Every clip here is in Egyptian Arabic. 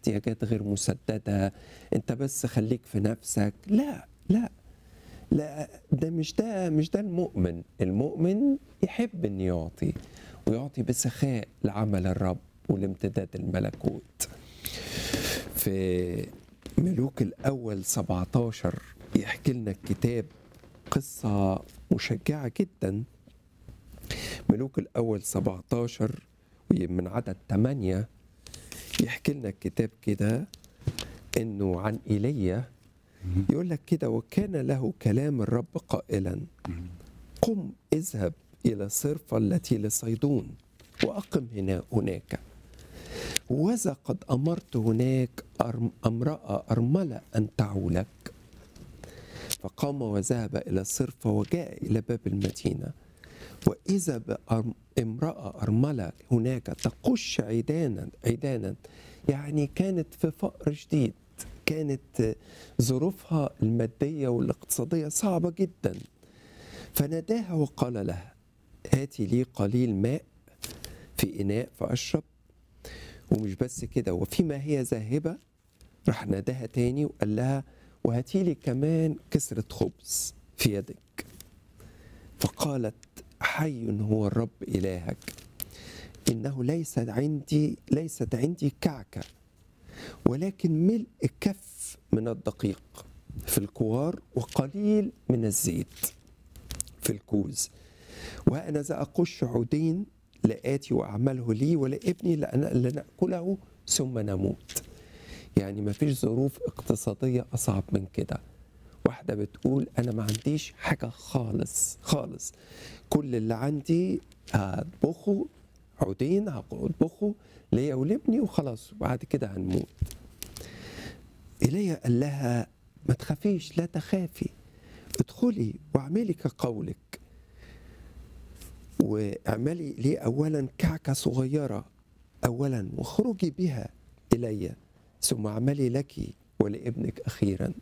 احتياجات غير مسدده انت بس خليك في نفسك لا لا لا ده مش ده مش ده المؤمن المؤمن يحب ان يعطي ويعطي بسخاء لعمل الرب ولامتداد الملكوت في ملوك الاول 17 يحكي لنا الكتاب قصه مشجعه جدا ملوك الاول 17 من عدد 8 يحكي لنا الكتاب كده انه عن ايليا يقول لك كده وكان له كلام الرب قائلا قم اذهب الى صرفة التي لصيدون واقم هنا هناك وذا قد امرت هناك أرم- امراه ارمله ان تعولك فقام وذهب الى الصرفه وجاء الى باب المدينه واذا بامراه ارمله هناك تقش عيدانا عيدانا يعني كانت في فقر شديد كانت ظروفها الماديه والاقتصاديه صعبه جدا فناداها وقال لها هاتي لي قليل ماء في اناء فاشرب ومش بس كده وفيما هي ذاهبه راح ناداها تاني وقال لها وهاتي لي كمان كسره خبز في يدك فقالت حي هو الرب الهك انه ليس عندي ليست عندي كعكه ولكن ملء كف من الدقيق في الكوار وقليل من الزيت في الكوز وانا ذا اقش عودين لآتي واعمله لي ولابني لأن لناكله ثم نموت يعني ما فيش ظروف اقتصاديه اصعب من كده واحده بتقول انا ما عنديش حاجه خالص خالص كل اللي عندي هطبخه عودين هطبخه ليا ولابني وخلاص وبعد كده هنموت ايليا قال لها ما تخافيش لا تخافي ادخلي واعملي كقولك واعملي لي اولا كعكه صغيره اولا واخرجي بها الي ثم اعملي لك ولابنك اخيرا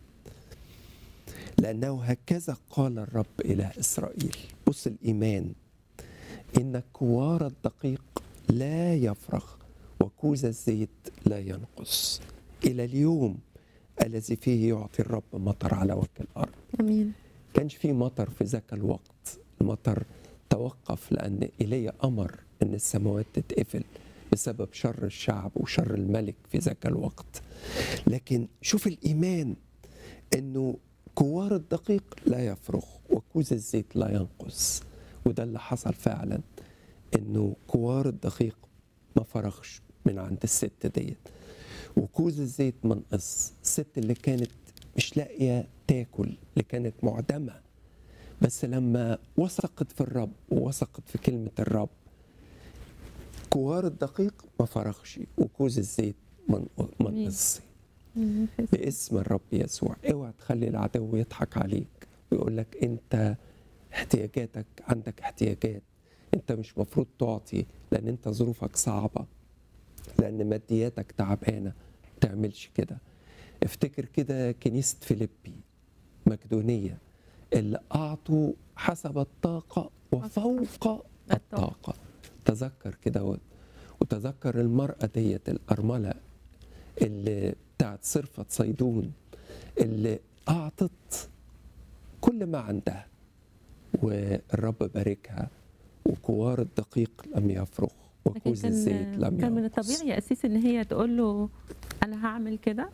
لانه هكذا قال الرب اله اسرائيل بص الايمان ان كوار الدقيق لا يفرغ وكوز الزيت لا ينقص الى اليوم الذي فيه يعطي الرب مطر على وجه الارض امين كانش في مطر في ذاك الوقت المطر توقف لأن إيليا أمر أن السماوات تتقفل بسبب شر الشعب وشر الملك في ذاك الوقت لكن شوف الإيمان أنه كوار الدقيق لا يفرغ وكوز الزيت لا ينقص وده اللي حصل فعلا أنه كوار الدقيق ما فرغش من عند الست ديت وكوز الزيت منقص الست اللي كانت مش لاقيه تاكل اللي كانت معدمه بس لما وثقت في الرب ووثقت في كلمه الرب كوار الدقيق ما فرغش وكوز الزيت منقص باسم الرب يسوع اوعى تخلي العدو يضحك عليك ويقول لك انت احتياجاتك عندك احتياجات انت مش مفروض تعطي لان انت ظروفك صعبه لان مادياتك تعبانه ما تعملش كده افتكر كده كنيسه فيليبي مقدونيه اللي اعطوا حسب الطاقه وفوق الطاقه تذكر كده وتذكر المراه ديت الارمله اللي بتاعت صرفة صيدون اللي أعطت كل ما عندها والرب باركها وكوار الدقيق لم يفرغ وكوز الزيت لم كان من ينقص الطبيعي يا أسيس إن هي تقول له أنا هعمل كده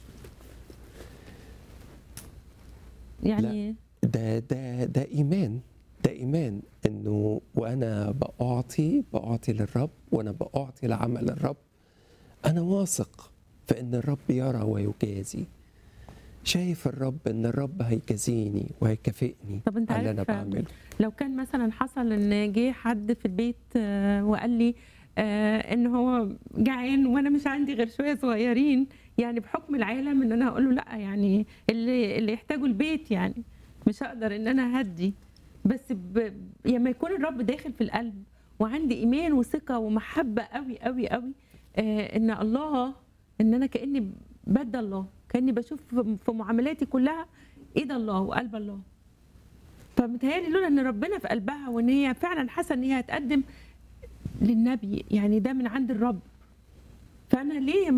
يعني ده ده ده ايمان ده ايمان انه وانا بعطي بعطي للرب وانا بعطي لعمل الرب انا واثق في ان الرب يرى ويجازي شايف الرب ان الرب هيجازيني وهيكافئني طب انت على اللي انا عارف بعمله لو كان مثلا حصل ان جه حد في البيت آه، وقال لي آه، ان هو جعان وانا مش عندي غير شويه صغيرين يعني بحكم العالم ان انا هقول له لا يعني اللي اللي يحتاجه البيت يعني مش هقدر ان انا هدي بس ب... لما يكون الرب داخل في القلب وعندي ايمان وثقه ومحبه قوي قوي قوي آه ان الله ان انا كاني بد الله كاني بشوف في- في معاملاتي كلها ايد الله وقلب الله فمتهيألي لولا ان ربنا في قلبها وان هي فعلا حاسه ان هي هتقدم للنبي يعني ده من عند الرب فانا ليه